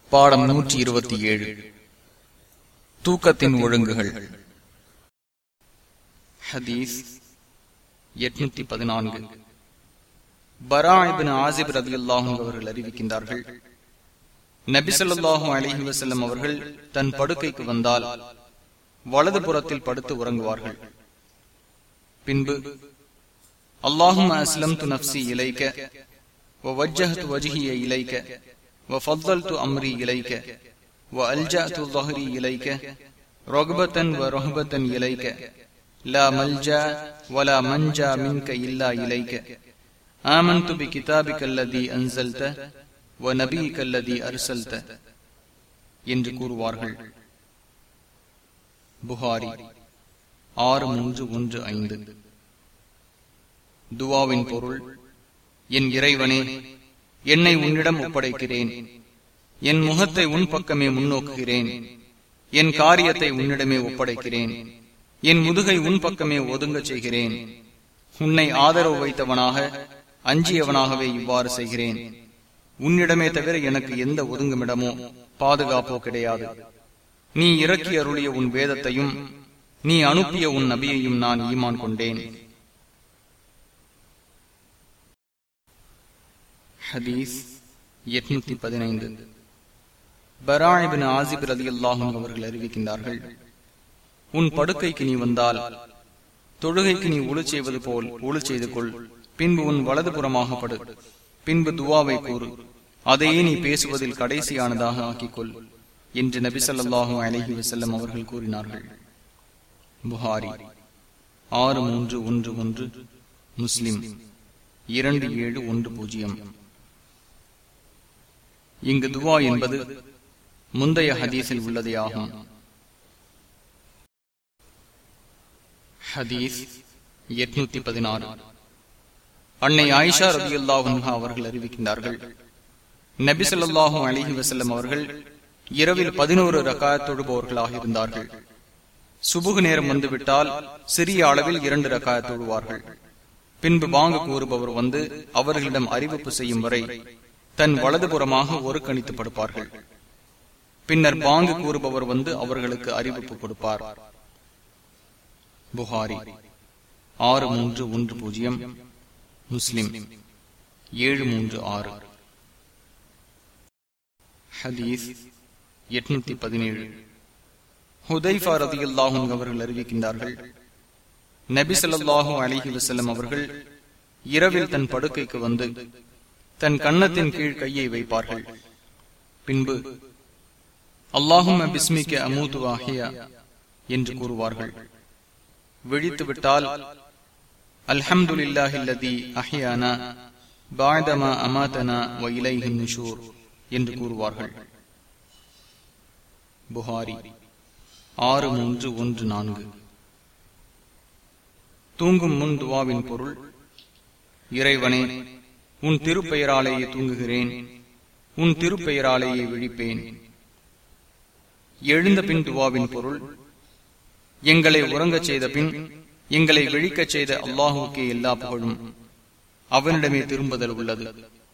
பாடம் நூற்றி இருபத்தி ஏழு தூக்கத்தின் ஒழுங்குகள் ஹதீஸ் எட்நூத்தி பதினான்கு பராயிபின் ஆசிப் ரதி அல்லாஹும் அவர்கள் அறிவிக்கின்றார்கள் நபிசல்லாஹும் அலிஹி வசல்லம் அவர்கள் தன் படுக்கைக்கு வந்தால் வலது புறத்தில் படுத்து உறங்குவார்கள் பின்பு அல்லாஹும் அஸ்லம் து நப்சி இலைக்க ووجهت وجهي إليك وفضلت أمري إليك وألجأت ظهري إليك رغبة ورهبة إليك لا ملجا ولا منجا منك إلا إليك آمنت بكتابك الذي أنزلت ونبيك الذي أرسلت என்று கூறுவார்கள் புகாரி ஆறு மூன்று ஒன்று ஐந்து துவாவின் பொருள் என் இறைவனே என்னை உன்னிடம் ஒப்படைக்கிறேன் என் முகத்தை உன் பக்கமே முன்னோக்குகிறேன் என் காரியத்தை உன்னிடமே ஒப்படைக்கிறேன் என் முதுகை உன் பக்கமே ஒதுங்கச் செய்கிறேன் உன்னை ஆதரவு வைத்தவனாக அஞ்சியவனாகவே இவ்வாறு செய்கிறேன் உன்னிடமே தவிர எனக்கு எந்த ஒதுங்குமிடமோ பாதுகாப்போ கிடையாது நீ இறக்கி அருளிய உன் வேதத்தையும் நீ அனுப்பிய உன் நபியையும் நான் ஈமான் கொண்டேன் ஹதீஸ் எட்நூத்தி பதினைந்து பராயிபின் ஆசிப் ரதி அல்லாஹும் அவர்கள் அறிவிக்கின்றார்கள் உன் படுக்கைக்கு நீ வந்தால் தொழுகைக்கு நீ ஒளி செய்வது போல் ஒளி செய்து கொள் பின்பு உன் வலது புறமாக படு பின்பு துவாவை கூறு அதையே நீ பேசுவதில் கடைசியானதாக ஆக்கிக்கொள் என்று நபி சொல்லாஹும் அலஹி வசல்லம் அவர்கள் கூறினார்கள் புகாரி ஆறு மூன்று ஒன்று ஒன்று முஸ்லிம் இரண்டு ஏழு ஒன்று பூஜ்ஜியம் இங்கு துவா என்பது முந்தைய ஹதீஸில் உள்ளதே ஆகும் ஹதீஸ் எட்நூத்தி பதினாறு அன்னை ஆயிஷா ரபி அல்லாஹா அவர்கள் அறிவிக்கின்றார்கள் நபி சொல்லாஹும் அலிஹி வசல்லம் அவர்கள் இரவில் பதினோரு ரகாயத் தொழுபவர்களாக இருந்தார்கள் சுபுகு நேரம் வந்துவிட்டால் சிறிய அளவில் இரண்டு ரகாயத் தொழுவார்கள் பின்பு பாங்கு கூறுபவர் வந்து அவர்களிடம் அறிவிப்பு செய்யும் வரை தன் வலதுபுறமாக ஒரு கணித்து படுப்பார்கள் பின்னர் பாங்கு கூறுபவர் வந்து அவர்களுக்கு அறிவிப்பு கொடுப்பார் புகாரி ஆறு மூன்று ஒன்று பூஜ்ஜியம் முஸ்லிம் ஏழு மூன்று ஆறு ஹதீஸ் எட்நூத்தி பதினேழு ஹுதைஃபா ரதியுல்லாஹும் அவர்கள் அறிவிக்கின்றார்கள் நபி சொல்லாஹு அலிஹி வசல்லம் அவர்கள் இரவில் தன் படுக்கைக்கு வந்து தன் கன்னத்தின் கீழ் கையை வைப்பார்கள் பின்பு அல்லாஹும் பிஸ்மிக்க அமூது ஆகியா என்று கூறுவார்கள் விழித்து விட்டால் அல்ஹம்துலில்லாஹில்லதி அஹியானா பாய்தமா அமாதனா வ இலைஹி நிஷூர் என்று கூறுவார்கள் புகாரி ஆறு மூன்று ஒன்று நான்கு தூங்கும் முன் துவாவின் பொருள் இறைவனே உன் திருப்பெயராலேயே தூங்குகிறேன் உன் திருப்பெயராலேயே விழிப்பேன் எழுந்த பின் துவாவின் பொருள் எங்களை உறங்கச் செய்த பின் எங்களை விழிக்கச் செய்த அல்லாஹுக்கே எல்லா புகழும் அவனிடமே திரும்புதல் உள்ளது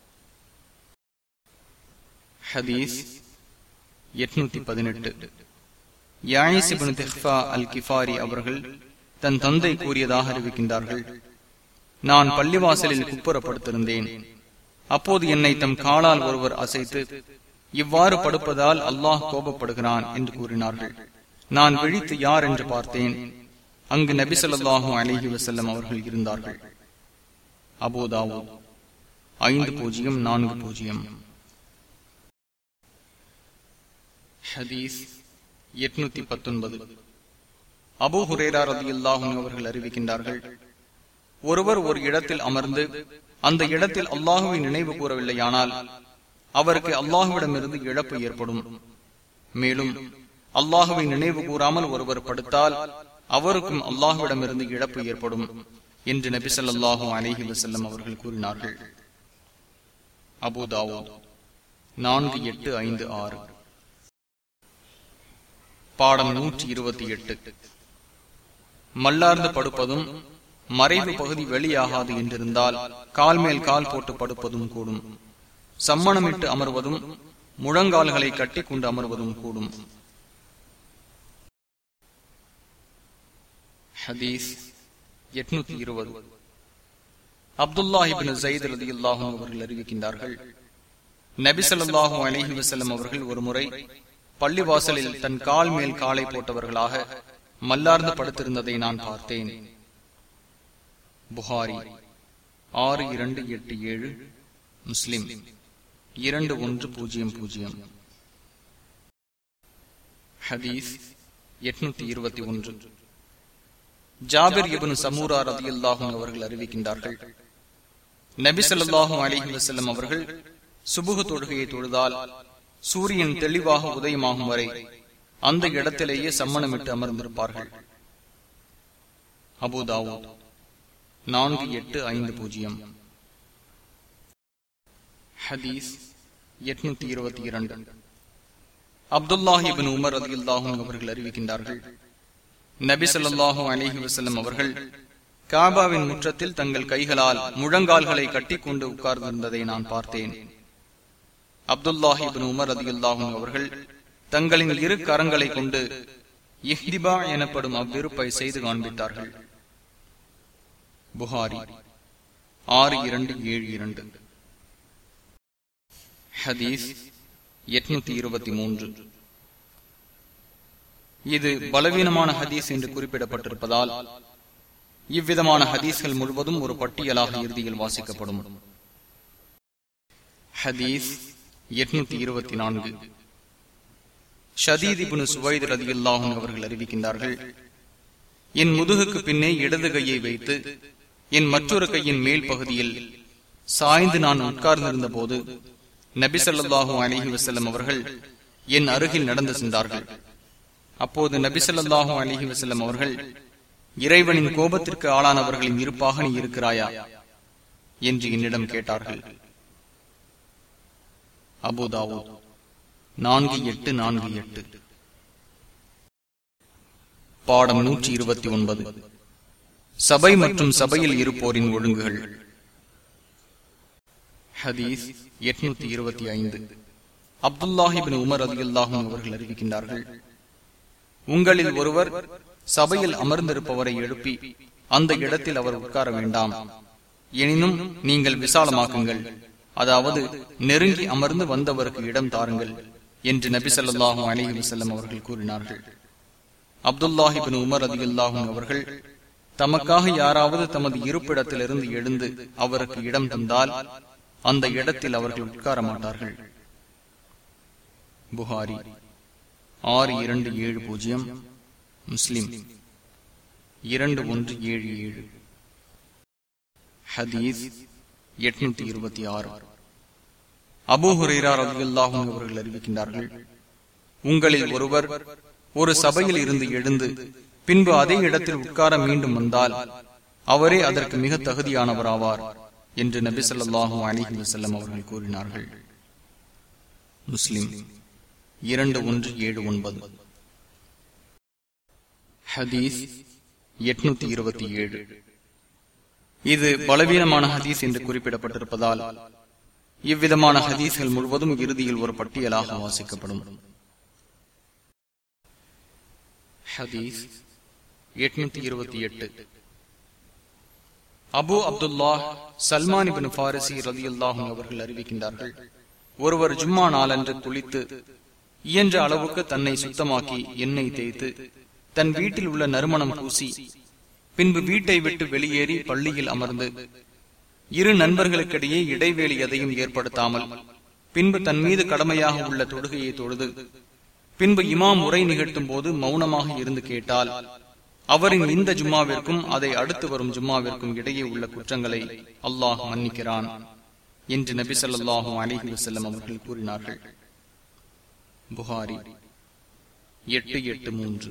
ஹதீஸ் எட்நூத்தி பதினெட்டு யாயிசிபின் திஹ்பா அல் கிஃபாரி அவர்கள் தன் தந்தை கூறியதாக அறிவிக்கின்றார்கள் நான் பள்ளிவாசலில் குப்புறப்படுத்திருந்தேன் அப்போது என்னை தம் காலால் ஒருவர் அசைத்து இவ்வாறு படுப்பதால் அல்லாஹ் கோபப்படுகிறான் என்று கூறினார்கள் நான் விழித்து யார் என்று பார்த்தேன் அங்கு நபி சொல்லாஹும் அலிஹி வசல்லம் அவர்கள் இருந்தார்கள் அபோதாவோ ஐந்து பூஜ்ஜியம் நான்கு பூஜ்ஜியம் ஹதீஸ் எட்நூத்தி பத்தொன்பது அபு ஹுரேரா ரதி அல்லாஹும் அவர்கள் அறிவிக்கின்றார்கள் ஒருவர் ஒரு இடத்தில் அமர்ந்து அந்த இடத்தில் அல்லாஹுவை நினைவு கூறவில்லையானால் அவருக்கு அல்லாஹுவிடமிருந்து இழப்பு ஏற்படும் மேலும் அல்லாஹுவை நினைவு கூறாமல் ஒருவர் படுத்தால் அவருக்கும் அல்லாஹுவிடமிருந்து இழப்பு ஏற்படும் என்று நபி சொல்லாஹு அலஹி வசல்லம் அவர்கள் கூறினார்கள் அபுதாவோ நான்கு எட்டு ஐந்து ஆறு பாடம் நூற்றி இருபத்தி எட்டு மல்லார்ந்து படுப்பதும் மறைவு பகுதி வெளியாகாது என்றிருந்தால் கால் மேல் கால் போட்டு படுப்பதும் கூடும் சம்மணமிட்டு அமர்வதும் முழங்கால்களை கட்டி கொண்டு அமர்வதும் கூடும் ஹதீஸ் எட்நூத்தி இருபது அப்துல்லாஹிபின் ஜயித் ரதி அல்லாஹும் அவர்கள் அறிவிக்கின்றார்கள் நபிசல்லாஹு அலஹி வசல்லம் அவர்கள் ஒரு முறை பள்ளிவாசலில் தன் கால் மேல் காலை போட்டவர்களாக மல்லார்ந்து படுத்திருந்ததை நான் பார்த்தேன் புகாரி ஆறு இரண்டு எட்டு ஏழு முஸ்லிம் இரண்டு ஒன்று பூஜ்ஜியம் பூஜ்ஜியம் ஹதீஸ் எட்நூத்தி இருபத்தி ஒன்று ஜாபிர் இபனு சமூரா ரதி அல்லாஹும் அவர்கள் அறிவிக்கின்றார்கள் நபிசல்லாஹும் அலிஹி வசல்லம் அவர்கள் சுபுகு தொழுகையை தொழுதால் சூரியன் தெளிவாக உதயமாகும் வரை அந்த இடத்திலேயே சம்மணமிட்டு அமர்ந்திருப்பார்கள் அபுதாவோ நான்கு எட்டு ஐந்து பூஜ்ஜியம் ஹதீஸ் எட்நூத்தி இருபத்தி இரண்டு அப்துல்லாஹிபின் உமர் அதி அல்லாஹும் அவர்கள் அறிவிக்கின்றார்கள் நபி சொல்லாஹும் அலிஹி வசல்லம் அவர்கள் காபாவின் முற்றத்தில் தங்கள் கைகளால் முழங்கால்களை கட்டிக்கொண்டு உட்கார்ந்திருந்ததை நான் பார்த்தேன் அப்துல்லாஹிபின் உமர் அதி அல்லாஹும் அவர்கள் தங்களின் இரு கரங்களை கொண்டு இஹ்திபா எனப்படும் அவ்விருப்பை செய்து காண்பித்தார்கள் புகாரி ஆறு இரண்டு ஏழு இரண்டு ஹதீஸ் எட்நூத்தி இருபத்தி மூன்று இது பலவீனமான ஹதீஸ் என்று குறிப்பிடப்பட்டிருப்பதால் இவ்விதமான ஹதீஸ்கள் முழுவதும் ஒரு பட்டியலாக இறுதியில் வாசிக்கப்படும் ஹதீஸ் எட்நூத்தி இருபத்தி நான்கு ஷதீதிபுனு சுவைத் ரதி அல்லாஹும் அவர்கள் அறிவிக்கின்றார்கள் என் முதுகுக்கு பின்னே இடது கையை வைத்து என் மற்றொரு கையின் மேல் பகுதியில் சாய்ந்து நான் உட்கார்ந்திருந்த போது நபிசல்லாஹூ அலிஹி வசல்லம் அவர்கள் என் அருகில் நடந்து சென்றார்கள் அப்போது நபிசல்லாஹூ அலிஹி வசல்லம் அவர்கள் இறைவனின் கோபத்திற்கு ஆளானவர்களின் இருப்பாக நீ இருக்கிறாயா என்று என்னிடம் கேட்டார்கள் அபுதாவோ நான்கு எட்டு நான்கு எட்டு பாடம் நூற்றி இருபத்தி ஒன்பது சபை மற்றும் சபையில் இருப்போரின் ஒழுங்குகள் ஹதீஸ் எட்நூத்தி இருபத்தி ஐந்து அப்துல்லாஹிபின் உமர் அலி அல்லாஹும் அவர்கள் அறிவிக்கின்றார்கள் உங்களில் ஒருவர் சபையில் அமர்ந்திருப்பவரை எழுப்பி அந்த இடத்தில் அவர் உட்கார வேண்டாம் எனினும் நீங்கள் விசாலமாக்குங்கள் அதாவது நெருங்கி அமர்ந்து வந்தவருக்கு இடம் தாருங்கள் என்று நபி சொல்லாஹும் அலிஹி வசல்லம் அவர்கள் கூறினார்கள் அப்துல்லாஹிபின் உமர் அதி அல்லாஹும் அவர்கள் தமக்காக யாராவது தமது இருப்பிடத்திலிருந்து எழுந்து அவருக்கு இடம் தந்தால் அந்த இடத்தில் அவர்கள் உட்கார மாட்டார்கள் புகாரி ஆறு இரண்டு ஏழு பூஜ்ஜியம் முஸ்லிம் இரண்டு ஒன்று ஏழு ஏழு ஹதீஸ் எட்நூத்தி இருபத்தி ஆறு அபு ஹுரேரா ரவில்லாஹும் அவர்கள் அறிவிக்கின்றார்கள் உங்களில் ஒருவர் ஒரு சபையில் இருந்து எழுந்து பின்பு அதே இடத்தில் உட்கார மீண்டும் வந்தால் அவரே அதற்கு மிக தகுதியானவராவார் என்று நபி சொல்லாஹு அலிஹி வசல்லம் அவர்கள் கூறினார்கள் முஸ்லிம் இரண்டு ஒன்று ஏழு ஒன்பது ஹதீஸ் எட்நூத்தி இருபத்தி ஏழு இது பலவீனமான ஹதீஸ் என்று குறிப்பிடப்பட்டிருப்பதால் இவ்விதமான ஹதீஸ்கள் முழுவதும் இறுதியில் ஒரு பட்டியலாக வாசிக்கப்படும் ஹதீஸ் எட்நூத்தி இருபத்தி எட்டு Abu Abdullah Salman ibn Farisi ரதி அல்லாஹும் அவர்கள் அறிவிக்கின்றார்கள் ஒருவர் ஜும்மா நாளன்று குளித்து இயன்ற அளவுக்கு தன்னை சுத்தமாக்கி எண்ணெய் தேய்த்து தன் வீட்டில் உள்ள நறுமணம் பூசி பின்பு வீட்டை விட்டு வெளியேறி பள்ளியில் அமர்ந்து இரு நண்பர்களுக்கிடையே இடைவேளை எதையும் ஏற்படுத்தாமல் பின்பு தன் மீது கடமையாக உள்ள தொழுகையை தொழுது பின்பு இமாம் உரை நிகழ்த்தும் போது மௌனமாக இருந்து கேட்டால் அவரின் இந்த ஜும்மாவிற்கும் அதை அடுத்து வரும் ஜும்மாவிற்கும் இடையே உள்ள குற்றங்களை அல்லாஹ் மன்னிக்கிறான் என்று நபி சொல்லாஹும் அலிஹி வசல்லம் அவர்கள் கூறினார்கள் புகாரி எட்டு எட்டு மூன்று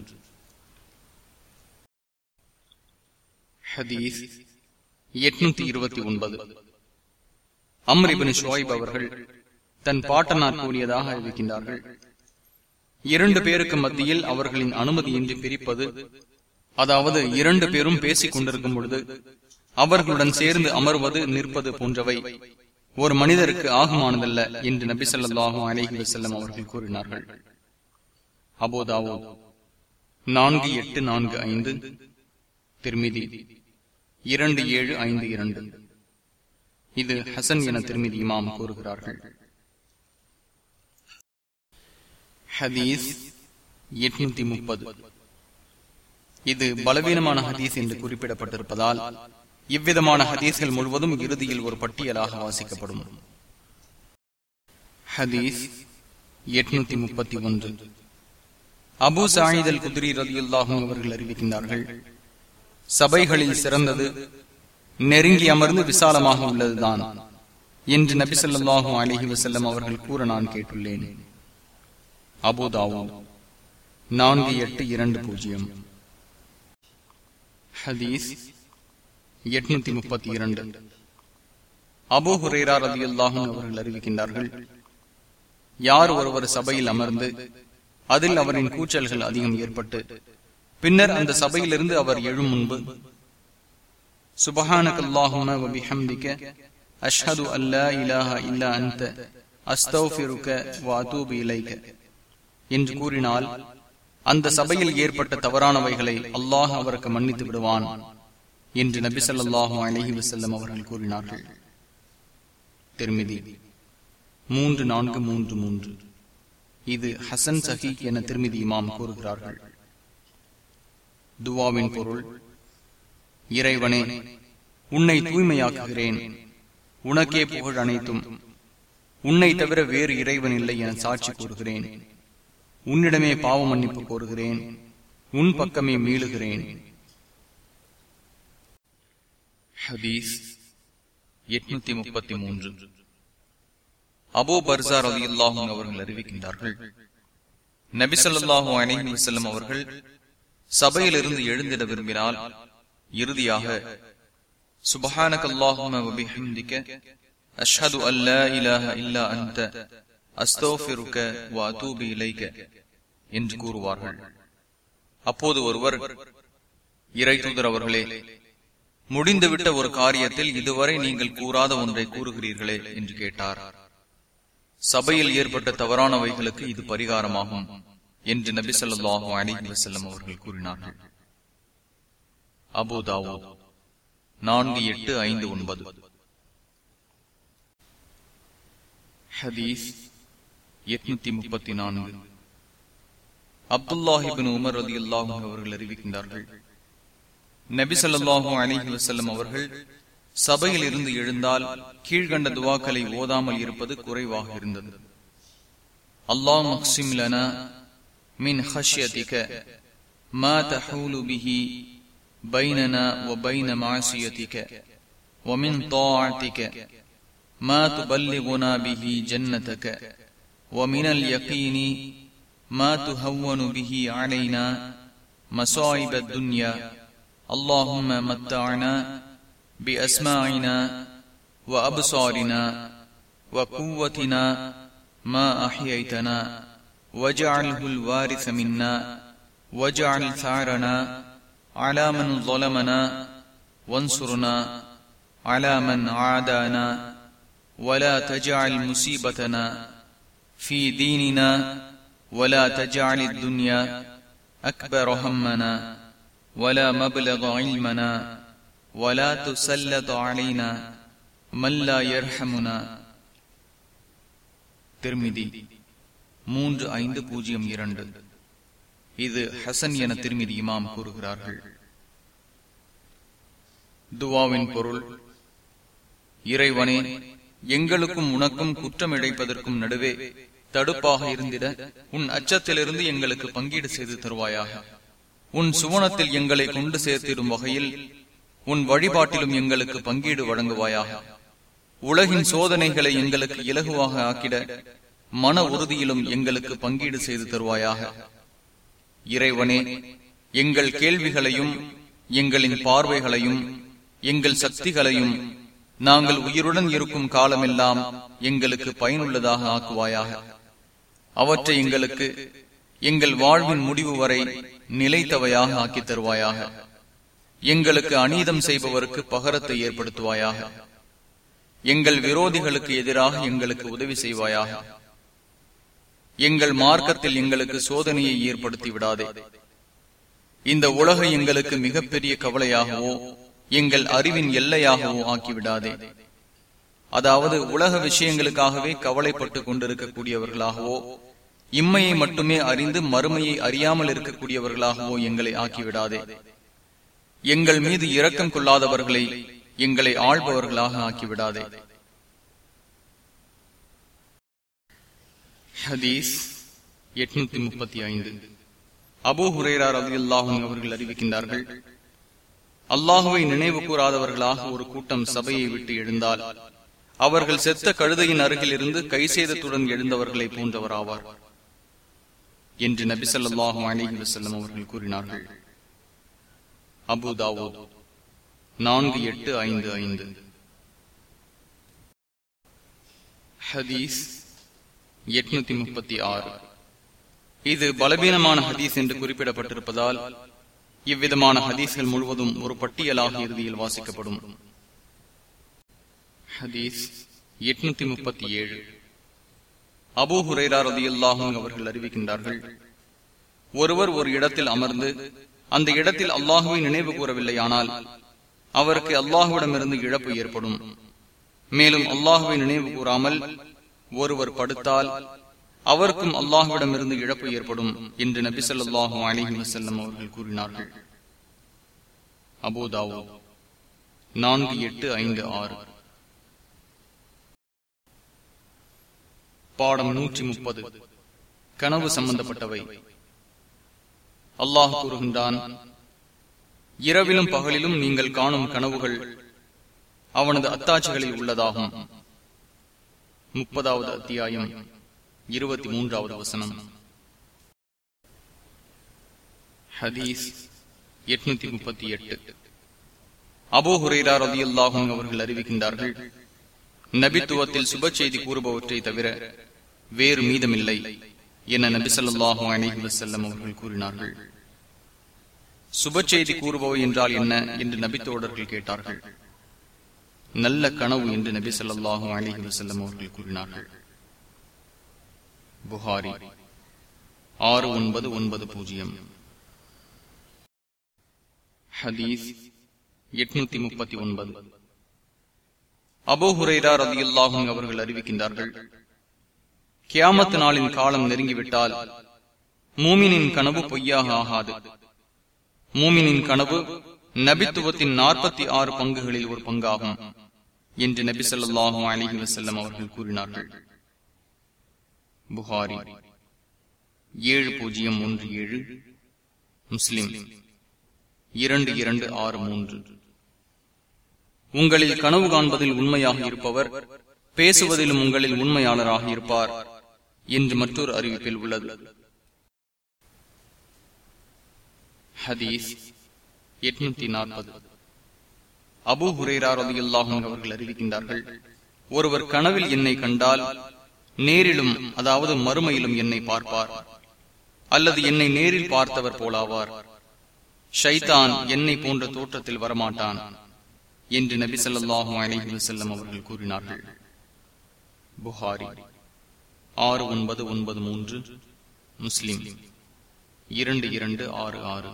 ஹதீஸ் எட்நூத்தி இருபத்தி ஒன்பது அம்ரிபின் ஷோய்ப் அவர்கள் தன் பாட்டனார் கூறியதாக அறிவிக்கின்றார்கள் இரண்டு பேருக்கு மத்தியில் அவர்களின் அனுமதியின்றி பிரிப்பது அதாவது இரண்டு பேரும் பேசிக் கொண்டிருக்கும் பொழுது அவர்களுடன் சேர்ந்து அமர்வது நிற்பது போன்றவை ஒரு மனிதருக்கு ஆகுமானதல்ல என்று நபி ஸல்லல்லாஹு அலைஹி வஸல்லம் அவர்கள் கூறினார்கள் அபோதாவோ நான்கு எட்டு நான்கு ஐந்து திருமிதி இரண்டு ஏழு ஐந்து இரண்டு இது ஹசன் என திருமிதி இமாம் கூறுகிறார்கள் ஹதீஸ் எட்நூத்தி முப்பது இது பலவீனமான ஹதீஸ் என்று குறிப்பிடப்பட்டிருப்பதால் இவ்விதமான ஹதீஸ்கள் முழுவதும் இறுதியில் ஒரு பட்டியலாக வாசிக்கப்படும் ஹதீஸ் எட்நூத்தி முப்பத்தி ஒன்று அபு சாயிதல் குதிரி ரதியுல்லாஹும் அவர்கள் அறிவிக்கின்றார்கள் சபைகளில் சிறந்தது நெருங்கி அமர்ந்து விசாலமாக உள்ளதுதான் என்று நபி சொல்லாஹும் அலிஹி வசல்லம் அவர்கள் கூற நான் கேட்டுள்ளேன் அபுதாவோ நான்கு எட்டு இரண்டு பூஜ்ஜியம் ஹதீஸ் எட்நூத்தி முப்பத்தி இரண்டு அபு ஹுரேரா ரதி அல்லாஹும் அவர்கள் அறிவிக்கின்றார்கள் யார் ஒருவர் சபையில் அமர்ந்து அதில் அவரின் கூச்சல்கள் அதிகம் ஏற்பட்டு பின்னர் அந்த சபையிலிருந்து அவர் எழும் முன்பு சுபஹானகல்லாஹும வபிஹம்திக அஷ்ஹது அல்லா இலாஹ இல்லா அன்த அஸ்தௌஃபிருக வ அதூபு இலைக என்று கூறினால் அந்த சபையில் ஏற்பட்ட தவறானவைகளை அல்லாஹ் அவருக்கு மன்னித்து விடுவான் என்று நபி சொல்லாஹு அலஹி வசல்லம் அவர்கள் கூறினார்கள் திருமிதி மூன்று நான்கு மூன்று மூன்று இது ஹசன் சஹி என திருமிதி இமாம் கூறுகிறார்கள் துவாவின் பொருள் இறைவனே உன்னை தூய்மையாக்குகிறேன் உனக்கே புகழ் அனைத்தும் உன்னை தவிர வேறு இறைவன் இல்லை என சாட்சி கூறுகிறேன் உன்னிடமே பாவ மன்னிப்பு கோருகிறேன் உன் பக்கமே மீளுகிறேன் ஹதீஸ் எட்நூத்தி முப்பத்தி மூன்று அபோ பர்சார் அலி அல்லாஹும் அவர்கள் அறிவிக்கின்றார்கள் நபிசல்லாஹூ அலஹி வசல்லம் அவர்கள் சபையிலிருந்து எழுந்திட விரும்பினால் இறுதியாக சுபஹானகல்லாஹும வபிஹம்திக அஷ்ஹது அல்லா இலாஹ இல்லா அன்த அஸ்தோஃபிருக்க வ அதூபு இலைக என்று கூறுவார்கள் அப்போது ஒருவர் இறை தூதர் அவர்களே முடிந்துவிட்ட ஒரு காரியத்தில் இதுவரை நீங்கள் கூறாத ஒன்றை கூறுகிறீர்களே என்று கேட்டார் சபையில் ஏற்பட்ட தவறானவைகளுக்கு இது பரிகாரமாகும் என்று நபி சொல்லாஹு அலிஹி வசல்லம் அவர்கள் கூறினார்கள் அபுதாவோ நான்கு எட்டு ஐந்து ஒன்பது ஹதீஸ் எட்நூத்தி முப்பத்தி நான்கு அப்துல்லாஹிபின் உமர் அலி அல்லாஹும் அவர்கள் அறிவிக்கின்றார்கள் நபி சொல்லாஹு அலிஹி வசல்லம் அவர்கள் சபையில் இருந்து எழுந்தால் கீழ்கண்ட துவாக்களை ஓதாமல் இருப்பது குறைவாக இருந்தது அல்லாஹ் மக்சிம் லனா மின் ஹஷ்யதிக ما تحول به بيننا وبين معصيتك ومن طاعتك ما تبلغنا به جنتك ومن اليقين ما تهون به علينا مصائب الدنيا اللهم متعنا بأسماعنا وأبصارنا وقوتنا ما أحييتنا واجعله الوارث منا واجعل ثارنا على من ظلمنا وانصرنا على من عادانا ولا تجعل مصيبتنا في ديننا ولا تجعل الدنيا أكبر همنا ولا مبلغ علمنا ولا تسلط علينا من لا يرحمنا திருமிதி மூன்று ஐந்து பூஜ்ஜியம் இரண்டு இது ஹசன் என திருமிதி இமாம் கூறுகிறார்கள் துவாவின் பொருள் இறைவனே எங்களுக்கும் உனக்கும் குற்றம் இழைப்பதற்கும் நடுவே தடுப்பாக இருந்திட உன் அச்சத்திலிருந்து எங்களுக்கு பங்கீடு செய்து தருவாயாக உன் சுவனத்தில் எங்களை கொண்டு சேர்த்திடும் வகையில் உன் வழிபாட்டிலும் எங்களுக்கு பங்கீடு வழங்குவாயாக உலகின் சோதனைகளை எங்களுக்கு இலகுவாக ஆக்கிட மன உறுதியிலும் எங்களுக்கு பங்கீடு செய்து தருவாயாக இறைவனே எங்கள் கேள்விகளையும் எங்களின் பார்வைகளையும் எங்கள் சக்திகளையும் நாங்கள் உயிருடன் இருக்கும் காலமெல்லாம் எங்களுக்கு பயனுள்ளதாக ஆக்குவாயாக அவற்றை எங்களுக்கு எங்கள் வாழ்வின் முடிவு வரை நிலைத்தவையாக ஆக்கித் தருவாயாக எங்களுக்கு அநீதம் செய்பவருக்கு பகரத்தை ஏற்படுத்துவாயாக எங்கள் விரோதிகளுக்கு எதிராக எங்களுக்கு உதவி செய்வாயாக எங்கள் மார்க்கத்தில் எங்களுக்கு சோதனையை ஏற்படுத்தி விடாதே இந்த உலக எங்களுக்கு மிகப்பெரிய கவலையாகவோ எங்கள் அறிவின் எல்லையாகவோ ஆக்கிவிடாதே அதாவது உலக விஷயங்களுக்காகவே கவலைப்பட்டுக் கொண்டிருக்கக்கூடியவர்களாகவோ இம்மையை மட்டுமே அறிந்து மறுமையை அறியாமல் இருக்கக்கூடியவர்களாகவோ எங்களை ஆக்கிவிடாதே எங்கள் மீது இரக்கம் கொள்ளாதவர்களை எங்களை ஆள்பவர்களாக ஆக்கிவிடாதே ஹதீஸ் எட்நூத்தி முப்பத்தி ஐந்து அபு ஹுரேரார் அல்லாஹும் அவர்கள் அறிவிக்கின்றார்கள் அல்லாஹுவை நினைவு கூறாதவர்களாக ஒரு கூட்டம் சபையை விட்டு எழுந்தால் அவர்கள் செத்த கழுதையின் அருகில் இருந்து கைசேதத்துடன் எழுந்தவர்களை போன்றவராவார் என்று நபி சொல்லாஹும் அலிஹி வசல்லம் அவர்கள் கூறினார்கள் அபுதாவோ நான்கு எட்டு ஐந்து ஐந்து ஹதீஸ் எட்நூத்தி முப்பத்தி ஆறு இது பலவீனமான ஹதீஸ் என்று குறிப்பிடப்பட்டிருப்பதால் இவ்விதமான ஹதீஸ்கள் முழுவதும் ஒரு பட்டியலாக இறுதியில் வாசிக்கப்படும் ஹதீஸ் எட்நூத்தி முப்பத்தி ஏழு அபூ ஹுரேரா ரதியுல்லாஹும் அவர்கள் அறிவிக்கின்றார்கள் ஒருவர் ஒரு இடத்தில் அமர்ந்து அந்த இடத்தில் அல்லாஹுவை நினைவு கூறவில்லையானால் அவருக்கு அல்லாஹுவிடமிருந்து இழப்பு ஏற்படும் மேலும் அல்லாஹுவை நினைவு கூறாமல் ஒருவர் படுத்தால் அவருக்கும் அல்லாஹுவிடமிருந்து இழப்பு ஏற்படும் என்று நபி சொல்லாஹு அலிஹி வசல்லம் அவர்கள் கூறினார்கள் அபோதாவோ நான்கு எட்டு ஐந்து ஆறு பாடம் நூற்றி முப்பது கனவு சம்பந்தப்பட்டவை அல்லாஹ் கூறுகின்றான் இரவிலும் பகலிலும் நீங்கள் காணும் கனவுகள் அவனது அத்தாட்சிகளில் உள்ளதாகும் முப்பதாவது அத்தியாயம் இருபத்தி மூன்றாவது வசனம் ஹதீஸ் எட்நூத்தி முப்பத்தி எட்டு அபோ ஹுரேரா ரதி அல்லாஹும் அவர்கள் அறிவிக்கின்றார்கள் நபித்துவத்தில் சுப செய்தி கூறுபவற்றை தவிர வேறு மீதமில்லை என நபி சொல்லாஹு அலிஹி வசல்லம் அவர்கள் கூறினார்கள் சுப செய்தி கூறுபவை என்றால் என்ன என்று நபித்தோடர்கள் கேட்டார்கள் நல்ல கனவு என்று நபி சொல்லாஹு அலிஹி வசல்லம் அவர்கள் கூறினார்கள் புகாரி ஆறு ஒன்பது ஒன்பது பூஜ்ஜியம் ஹதீஸ் எட்நூத்தி முப்பத்தி ஒன்பது அபோ ஹுரைரா ரதி அல்லாஹும் அவர்கள் அறிவிக்கின்றார்கள் கியாமத்து நாளின் காலம் நெருங்கிவிட்டால் மூமினின் கனவு பொய்யாக ஆகாது மூமினின் கனவு நபித்துவத்தின் நாற்பத்தி ஆறு பங்குகளில் ஒரு பங்காகும் என்று நபி சொல்லாஹும் அலிஹி வசல்லம் அவர்கள் கூறினார்கள் புகாரி ஏழு பூஜ்ஜியம் ஒன்று ஏழு முஸ்லிம் இரண்டு இரண்டு ஆறு மூன்று உங்களில் கனவு காண்பதில் உண்மையாக இருப்பவர் பேசுவதிலும் உங்களில் உண்மையாளராக இருப்பார் என்று மற்றொரு அறிவிப்பில் உள்ளது ஹதீஸ் எட்நூத்தி நாற்பது அபு ஹுரேரா ரதியுல்லாஹும் அவர்கள் அறிவிக்கின்றார்கள் ஒருவர் கனவில் என்னை கண்டால் நேரிலும் அதாவது மறுமையிலும் என்னை பார்ப்பார் அல்லது என்னை நேரில் பார்த்தவர் போலாவார் ஷைதான் என்னை போன்ற தோற்றத்தில் வரமாட்டான் என்று நபி சொல்லாஹு அலிஹி வசல்லம் அவர்கள் கூறினார்கள் புகாரி ஆறு ஒன்பது ஒன்பது மூன்று முஸ்லிம் இரண்டு இரண்டு ஆறு ஆறு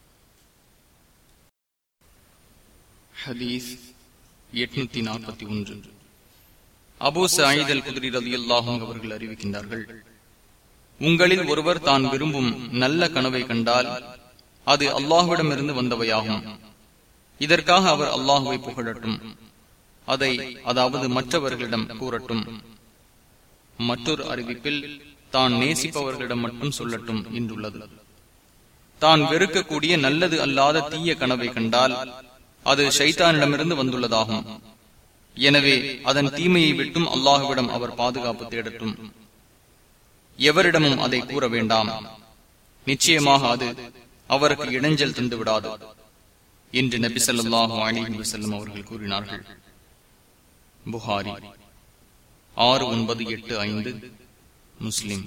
ஹதீஸ் எட்நூத்தி நாற்பத்தி ஒன்று அபூ சாயிதல் குதிரி ரதி அல்லாஹும் அவர்கள் அறிவிக்கின்றார்கள் உங்களில் ஒருவர் தான் விரும்பும் நல்ல கனவை கண்டால் அது அல்லாஹுவிடமிருந்து வந்தவையாகும் இதற்காக அவர் அல்லாஹுவை புகழட்டும் அதை அதாவது மற்றவர்களிடம் கூறட்டும் மற்றொரு அறிவிப்பில் தான் நேசிப்பவர்களிடம் மட்டும் சொல்லட்டும் என்றுள்ளது தான் வெறுக்கக்கூடிய நல்லது அல்லாத தீய கனவை கண்டால் அது ஷைத்தானிடமிருந்து வந்துள்ளதாகும் எனவே அதன் தீமையை விட்டும் அல்லாஹுவிடம் அவர் பாதுகாப்பு தேடட்டும் எவரிடமும் அதை கூற வேண்டாம் நிச்சயமாக அது அவருக்கு இடைஞ்சல் தந்து விடாது என்று நபி சொல்லாஹு அலிஹி வசல்லம் அவர்கள் கூறினார்கள் புகாரி ஆறு ஒன்பது எட்டு ஐந்து முஸ்லிம்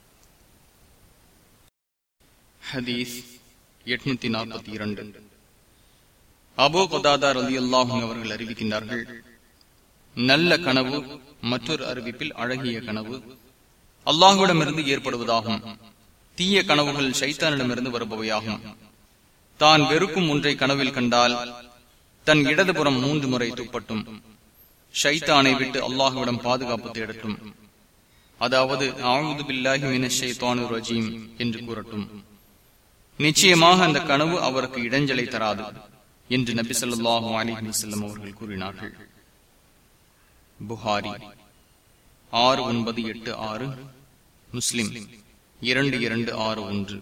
ஹதீஸ் எட்நூத்தி நாற்பத்தி இரண்டு அபோ பதாதா ரதி அல்லாஹும் அவர்கள் அறிவிக்கின்றார்கள் நல்ல கனவு மற்றொரு அறிவிப்பில் அழகிய கனவு அல்லாஹுவிடமிருந்து ஏற்படுவதாகும் தீய கனவுகள் சைத்தானிடமிருந்து வருபவையாகும் தான் வெறுக்கும் ஒன்றை கனவில் கண்டால் தன் இடதுபுறம் மூன்று முறை துப்பட்டும் ஷைத்தானை விட்டு அல்லாஹுவிடம் பாதுகாப்பு தேடட்டும் அதாவது ஆவுது பில்லாஹி மினஷைத்தானு ரஜீம் என்று கூறட்டும் நிச்சயமாக அந்த கனவு அவருக்கு இடைஞ்சலை தராது என்று நபி சொல்லாஹு அலிஹி வசல்லம் அவர்கள் கூறினார்கள் புகாரி ஆறு ஒன்பது எட்டு ஆறு முஸ்லிம் இரண்டு இரண்டு ஆறு ஒன்று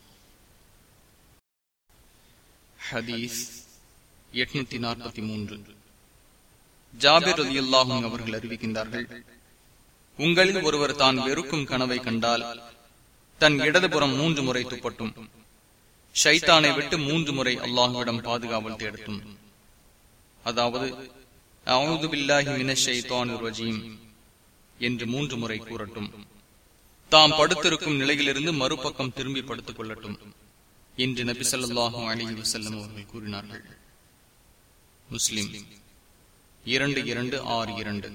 ஹதீஸ் எட்நூத்தி நாற்பத்தி மூன்று ஜாபிர் அலி அல்லாஹும் அவர்கள் அறிவிக்கின்றார்கள் உங்களில் ஒருவர் தான் வெறுக்கும் கனவை கண்டால் தன் இடதுபுறம் மூன்று முறை துப்பட்டும் ஷைத்தானை விட்டு மூன்று முறை அல்லாஹுவிடம் பாதுகாவல் தேடட்டும் அதாவது அவுது பில்லாஹி மினஷைத்தான் ரஜீம் என்று மூன்று முறை கூறட்டும் தாம் படுத்திருக்கும் நிலையிலிருந்து மறுபக்கம் திரும்பி படுத்துக் கொள்ளட்டும் என்று நபி சொல்லாஹு அலிஹி வசல்லம் அவர்கள் கூறினார்கள் முஸ்லிம் இரண்டு இரண்டு ஆறு இரண்டு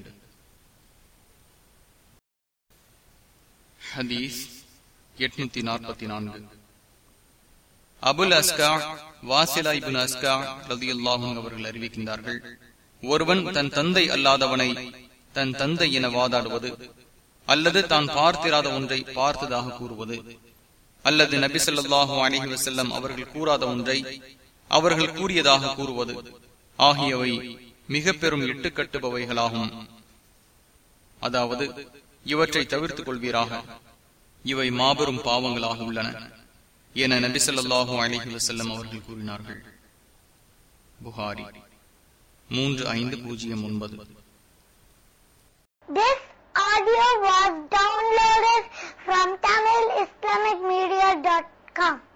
ஹதீஸ் எட்நூத்தி நாற்பத்தி நான்கு அபுல் அஸ்கா வாசிலா இபின் அஸ்கா ரதி அவர்கள் அறிவிக்கின்றார்கள் ஒருவன் தன் தந்தை அல்லாதவனை தன் தந்தை என வாதாடுவது அல்லது தான் பார்த்திராத ஒன்றை பார்த்ததாக கூறுவது அல்லது நபி சொல்லாஹு அலிஹி வசல்லம் அவர்கள் கூறாத ஒன்றை அவர்கள் கூறியதாக கூறுவது ஆகியவை மிக பெரும் இட்டுக்கட்டுபவைகளாகும் அதாவது இவற்றை தவிர்த்துக் கொள்வீராக இவை மாபெரும் பாவங்களாக உள்ளன என நபி சொல்லாஹு அலிஹி வசல்லம் அவர்கள் கூறினார்கள் புகாரி மூன்று ஐந்து பூஜ்ஜியம் ஒன்பது This audio was downloaded from TamilIslamicMedia.com.